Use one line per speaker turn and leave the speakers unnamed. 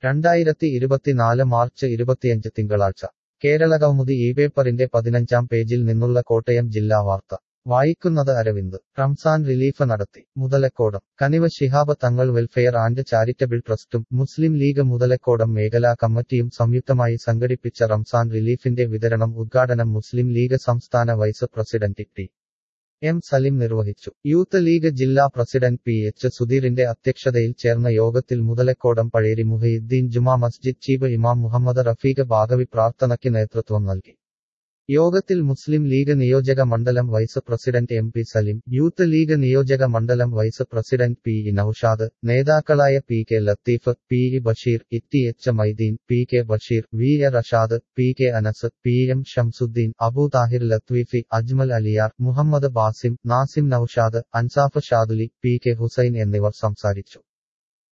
രണ്ടായിരത്തി ഇരുപത്തിനാല് മാർച്ച് ഇരുപത്തിയഞ്ച് തിങ്കളാഴ്ച കേരളകൗമുദി ഈ പേപ്പറിന്റെ പതിനഞ്ചാം പേജിൽ നിന്നുള്ള കോട്ടയം ജില്ലാ വാർത്ത വായിക്കുന്നത് അരവിന്ദ് റംസാൻ റിലീഫ് നടത്തി Muthalakodam Kaniva Shihab Thangal welfare and charitable ട്രസ്റ്റും മുസ്ലിം ലീഗ് മുതലക്കോടം മേഖലാ കമ്മിറ്റിയും സംയുക്തമായി സംഘടിപ്പിച്ച റംസാൻ റിലീഫിന്റെ വിതരണം ഉദ്ഘാടനം മുസ്ലിം ലീഗ് സംസ്ഥാന vice president T M Salim നിർവഹിച്ചു യൂത്ത് ലീഗ് ജില്ലാ പ്രസിഡന്റ് പി എച്ച് സുധീറിന്റെ അധ്യക്ഷതയിൽ ചേർന്ന യോഗത്തിൽ മുതലക്കോടം പഴേരി മുഹയുദ്ദീൻ ജുമാ മസ്ജിദ് ചീഫ് ഇമാം മുഹമ്മദ് റഫീഖ് ബാഗവി പ്രാർത്ഥനയ്ക്ക് നേതൃത്വം നൽകി യോഗത്തിൽ മുസ്ലിം ലീഗ് നിയോജക മണ്ഡലം vice president M P Salim Youth League നിയോജക മണ്ഡലം vice president P E Noushad നേതാക്കളായ P K Latheef P E Basheer E T H Maideen P K Basheer V A Rashad P K Anas P M Shamsuddin Abu Thahir Latheefi Ajmal Aliyar Muhammad Basim Nasim Noushad Ansaf Shaduli P K Hussain എന്നിവർ സംസാരിച്ചു